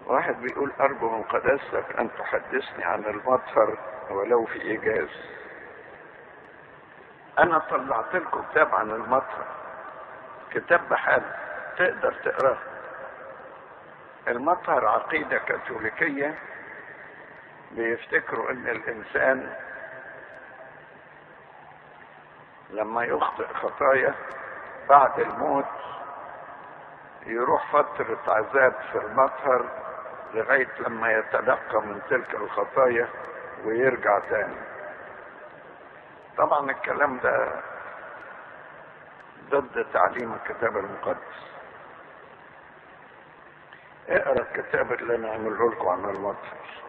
واحد بيقول أرجو من قداستك أن تحدثني عن المطهر ولو في إيجاز أنا طلعت لكم كتاب عن المطهر كتاب بحال تقدر تقراه المطهر عقيدة كاثوليكية بيفتكروا ان الانسان لما يخطئ خطايا بعد الموت يروح فترة عذاب في المطهر لغاية لما يتلقى من تلك الخطايا ويرجع تاني طبعا الكلام ده ضد تعليم الكتاب المقدس اقرا الكتاب اللي انا عامله لكم عن المطهر